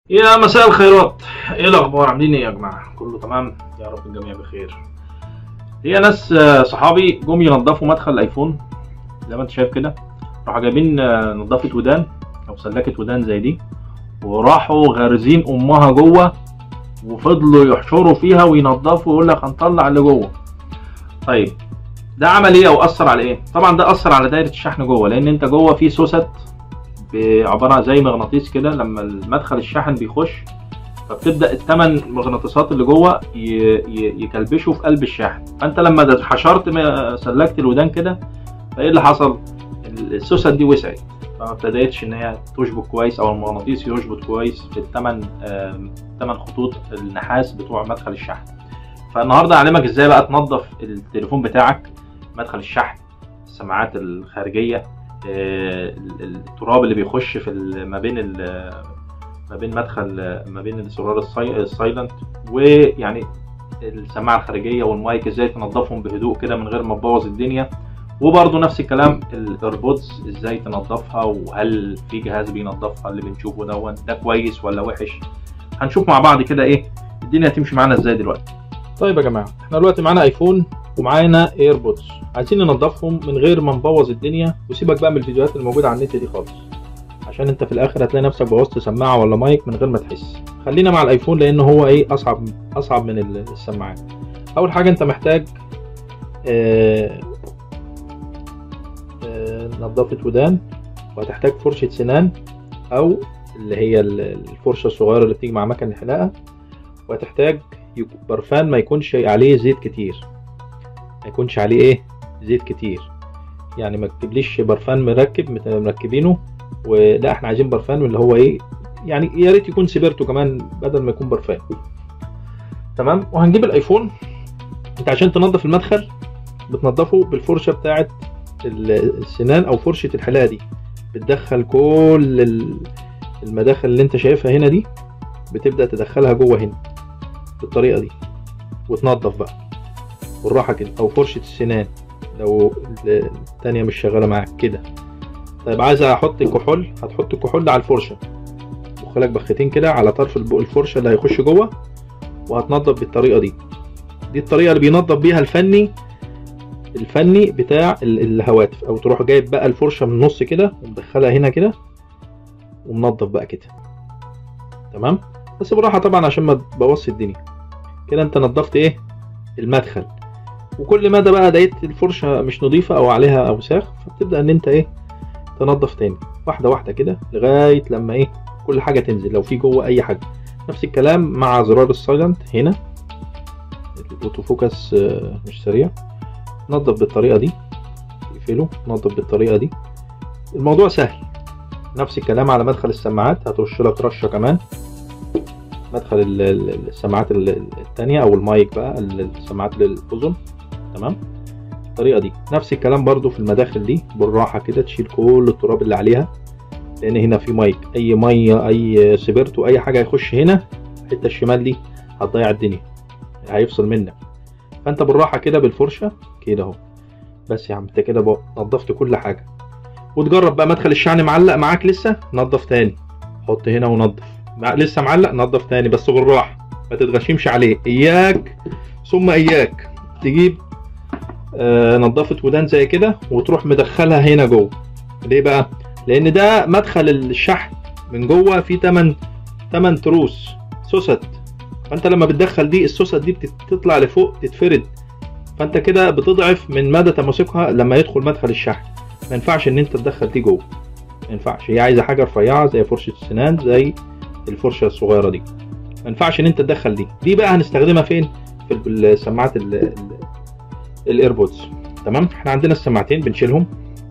يا مساء الخيرات ايه الاخبار عاملين ايه يا جماعه كله تمام يا رب الجميع بخير هي ناس آه، صحابي جم ينضفوا مدخل الايفون زي ما انت شايف كده راحوا جايبين آه، نضافه ودان او سلكه ودان زي دي وراحوا غارزين امها جوه وفضلوا يحشروا فيها وينضفوا ويقول لك هنطلع اللي جوه طيب ده عمل ايه او اثر على ايه طبعا ده اثر على دايره الشحن جوه لان انت جوه في سوست عباره عن زي مغناطيس كده لما المدخل الشحن بيخش فبتبدا الثمان مغناطيسات اللي جوه ي- ي- يكلبشوا في قلب الشاحن فانت لما ده حشرت م- سلكت الودان كده فايه اللي حصل السوست دي وسعت فما ابتدتش ان هي تشبك كويس او المغناطيس يشبك كويس في الثمان ثمان خطوط النحاس بتوع مدخل الشحن فالنهارده اعلمك ازاي بقى تنظف التليفون بتاعك مدخل الشحن السماعات الخارجيه آه، ال- التراب اللي بيخش في ال- ما بين ال- ما بين مدخل ما بين الزرار الساي- السايلنت ويعني السماعه الخارجيه والمايك ازاي تنظفهم بهدوء كده من غير ما تبوظ الدنيا وبرضه نفس الكلام الايربودز ازاي تنظفها وهل في جهاز بينظفها اللي بنشوفه دون ده كويس ولا وحش هنشوف مع بعض كده ايه الدنيا هتمشي معانا ازاي دلوقتي طيب يا جماعه احنا دلوقتي معانا ايفون ومعانا ايربودز عايزين ننضفهم من غير ما نبوظ الدنيا وسيبك بقى من الفيديوهات الموجوده على النت دي خالص عشان انت في الاخر هتلاقي نفسك بوظت سماعه ولا مايك من غير ما تحس خلينا مع الايفون لان هو ايه اصعب اصعب من ال- السماعات اول حاجه انت محتاج آه، آه، نظافه ودان وهتحتاج فرشه سنان او اللي هي ال- الفرشه الصغيره اللي بتيجي مع مكن الحلاقه وهتحتاج يك- برفان ما يكونش عليه زيت كتير ما يكونش عليه ايه زيت كتير يعني ما تجيبليش برفان مركب مت- مركبينه ولا احنا عايزين برفان اللي هو ايه يعني يا ريت يكون سبيرتو كمان بدل ما يكون برفان تمام وهنجيب الايفون انت عشان تنظف المدخل بتنضفه بالفرشه بتاعه ال- السنان او فرشه الحلاقه دي بتدخل كل ال- المداخل اللي انت شايفها هنا دي بتبدا تدخلها جوه هنا بالطريقه دي وتنضف بقى بالراحه كده او فرشه السنان لو ال- التانية مش شغاله معاك كده طيب عايز احط الكحول هتحط الكحول على الفرشه وخلك بختين كده على طرف الب- الفرشه اللي هيخش جوه وهتنضف بالطريقه دي دي الطريقه اللي بينضف بيها الفني الفني بتاع ال- الهواتف او تروح جايب بقى الفرشه من النص كده ومدخلها هنا كده ومنضف بقى كده تمام بس بالراحه طبعا عشان ما تبوظش الدنيا كده انت نضفت ايه المدخل وكل مدى بقى لقيت الفرشه مش نظيفه او عليها اوساخ فبتبدا ان انت ايه تنضف تاني واحده واحده كده لغايه لما ايه كل حاجه تنزل لو في جوه اي حاجه نفس الكلام مع زرار السايلنت هنا الاوتو فوكس آه، مش سريع نضف بالطريقه دي اقفله نضف بالطريقه دي الموضوع سهل نفس الكلام على مدخل السماعات هترش لك رشه كمان مدخل ال- ال- السماعات ال- ال- التانية او المايك بقى ال- السماعات للاذن تمام الطريقه دي نفس الكلام برضو في المداخل دي بالراحه كده تشيل كل التراب اللي عليها لان هنا في مايك اي ميه اي سبرتو اي حاجه يخش هنا الحته الشمال دي هتضيع الدنيا هيفصل منك فانت بالراحه كده بالفرشه كده اهو بس يا عم انت كده بقى نضفت كل حاجه وتجرب بقى مدخل الشحن معلق معاك لسه نضف تاني حط هنا ونضف مع- لسه معلق نضف تاني بس بالراحه ما تتغشمش عليه اياك ثم اياك تجيب آه نضافه ودان زي كده وتروح مدخلها هنا جوه ليه بقى لان ده مدخل الشحن من جوه فيه 8 8 تروس سوست فانت لما بتدخل دي السوست دي بتطلع لفوق تتفرد فانت كده بتضعف من مدى تماسكها لما يدخل مدخل الشحن ما ينفعش ان انت تدخل دي جوه ما ينفعش هي عايزه حاجه رفيعه زي فرشه السنان زي الفرشه الصغيره دي ما ينفعش ان انت تدخل دي دي بقى هنستخدمها فين في السماعات ال- ال- الايربودز تمام احنا عندنا السماعتين بنشيلهم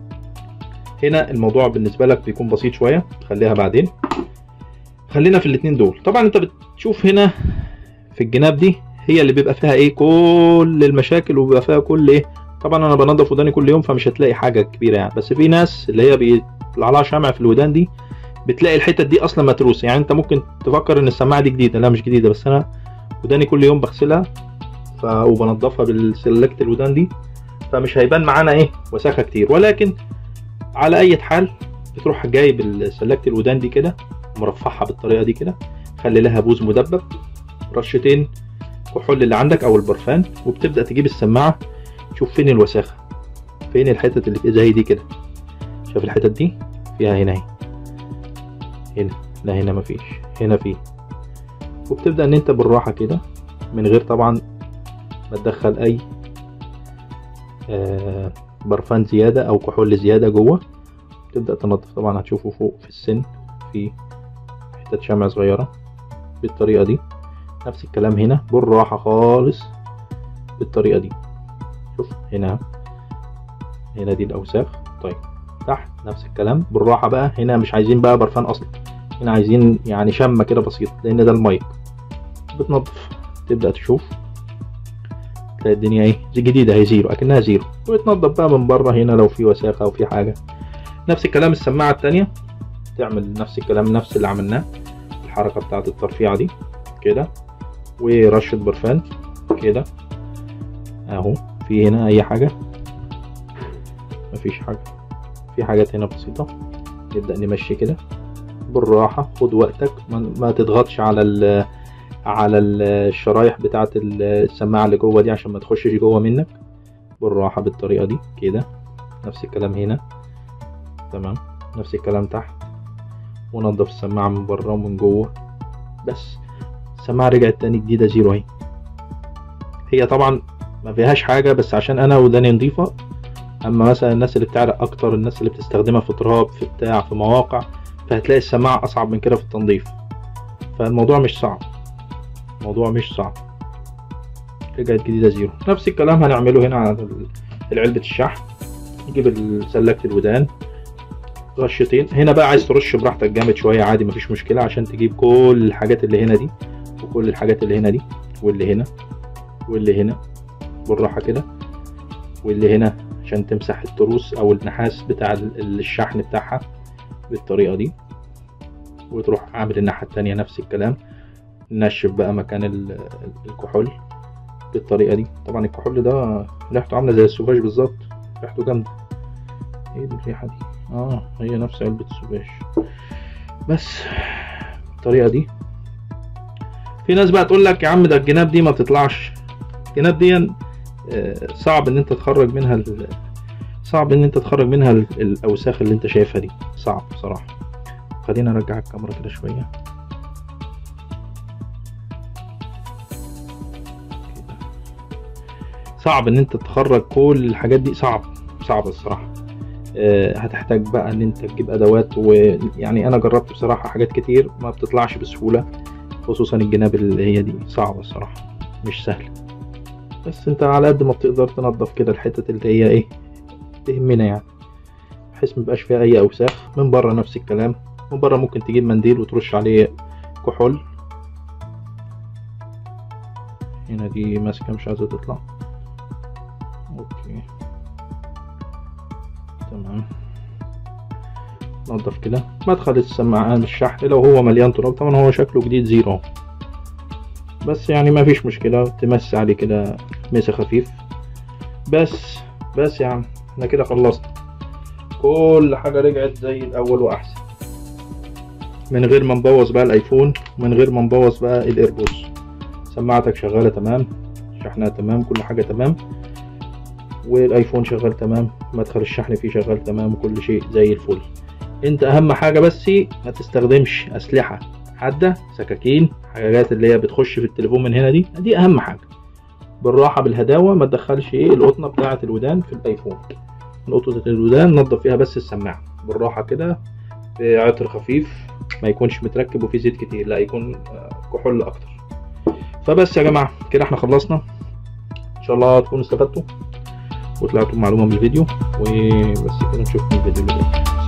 هنا الموضوع بالنسبه لك بيكون بسيط شويه خليها بعدين خلينا في الاتنين دول طبعا انت بتشوف هنا في الجناب دي هي اللي بيبقى فيها ايه كل المشاكل وبيبقى فيها كل ايه طبعا انا بنضف وداني كل يوم فمش هتلاقي حاجه كبيره يعني بس في ناس اللي هي بيطلع لها شمع في الودان دي بتلاقي الحتت دي اصلا متروسه يعني انت ممكن تفكر ان السماعه دي جديده لا مش جديده بس انا وداني كل يوم بغسلها ف... وبنضفها بالسلكت الودان دي فمش هيبان معانا ايه وساخه كتير ولكن على اي حال بتروح جايب سلكت الودان دي كده مرفعها بالطريقه دي كده خلي لها بوز مدبب رشتين كحول اللي عندك او البرفان وبتبدا تجيب السماعه تشوف فين الوساخه فين الحتت اللي في زي دي كده شايف الحتت دي فيها هنا اهي هنا لا هنا مفيش هنا فيه وبتبدا ان انت بالراحه كده من غير طبعا ما تدخل اي آه برفان زياده او كحول زياده جوه تبدا تنظف طبعا هتشوفه فوق في السن في حتة شمع صغيرة بالطريقة دي نفس الكلام هنا بالراحة خالص بالطريقة دي شوف هنا هنا دي الأوساخ طيب تحت نفس الكلام بالراحة بقى هنا مش عايزين بقى برفان أصلا هنا عايزين يعني شمة كده بسيط لأن ده المايك بتنظف تبدأ تشوف تلاقي الدنيا ايه زي جديدة هي زيرو أكنها زيرو وتنظف بقى من بره هنا لو في وساخة أو في حاجة نفس الكلام السماعة التانية تعمل نفس الكلام نفس اللي عملناه الحركة بتاعت الترفيع دي كده ورشة برفان كده اهو في هنا اي حاجة مفيش حاجة في حاجات هنا بسيطة نبدأ نمشي كده بالراحة خد وقتك ما, ما تضغطش على ال على الشرايح بتاعت السماعة اللي جوه دي عشان ما تخشش جوه منك بالراحة بالطريقة دي كده نفس الكلام هنا تمام نفس الكلام تحت ونضف السماعة من بره ومن جوه بس السماعة رجعت تاني جديدة زيرو اهي هي طبعا ما فيهاش حاجة بس عشان انا وداني نضيفة اما مثلا الناس اللي بتعرق اكتر الناس اللي بتستخدمها في تراب في بتاع في مواقع فهتلاقي السماعة اصعب من كده في التنظيف فالموضوع مش صعب الموضوع مش صعب رجعت جديدة زيرو نفس الكلام هنعمله هنا على علبة الشحن نجيب سلكة الودان رشتين هنا بقى عايز ترش براحتك جامد شويه عادي مفيش مشكله عشان تجيب كل الحاجات اللي هنا دي وكل الحاجات اللي هنا دي واللي هنا واللي هنا بالراحه كده واللي هنا عشان تمسح التروس او النحاس بتاع الشحن بتاعها بالطريقه دي وتروح عامل الناحيه التانية نفس الكلام نشف بقى مكان الكحول بالطريقه دي طبعا الكحول ده ريحته عامله زي السوفاج بالظبط ريحته جامده ايه دي الريحه دي اه هي نفس علبة السوباش بس الطريقة دي في ناس بقى تقول لك يا عم ده الجناب دي ما بتطلعش الجناب دي صعب ان انت تخرج منها صعب ان انت تخرج منها الاوساخ اللي انت شايفها دي صعب بصراحة خلينا نرجع الكاميرا كده شوية صعب ان انت تخرج كل الحاجات دي صعب صعب الصراحة هتحتاج بقى ان انت تجيب ادوات ويعني انا جربت بصراحه حاجات كتير ما بتطلعش بسهوله خصوصا الجناب اللي هي دي صعبه الصراحه مش سهله بس انت على قد ما بتقدر تنظف كده الحتت اللي هي ايه تهمنا يعني بحيث ميبقاش فيها اي اوساخ من بره نفس الكلام من بره ممكن تجيب منديل وترش عليه كحول هنا دي ماسكه مش عايزه تطلع اوكي تمام نضف كده مدخل السماعة الشحن لو هو مليان تراب طبعا هو شكله جديد زيرو بس يعني ما فيش مشكلة تمسي عليه كده مسا خفيف بس بس يعني احنا كده خلصنا كل حاجة رجعت زي الأول وأحسن من غير ما نبوظ بقى الأيفون من غير ما نبوظ بقى الإيربودز سماعتك شغالة تمام شحنها تمام كل حاجة تمام والايفون شغال تمام مدخل الشحن فيه شغال تمام وكل شيء زي الفل انت اهم حاجة بس ما تستخدمش اسلحة حادة سكاكين حاجات اللي هي بتخش في التليفون من هنا دي دي اهم حاجة بالراحة بالهداوة ما تدخلش ايه القطنة بتاعة الودان في الايفون نقطة الودان نضف فيها بس السماعة بالراحة كده بعطر خفيف ما يكونش متركب وفيه زيت كتير لا يكون كحول اكتر فبس يا جماعة كده احنا خلصنا ان شاء الله تكونوا استفدتوا وطلعتوا معلومة من الفيديو وبس كده نشوفكم الفيديو اللي جاي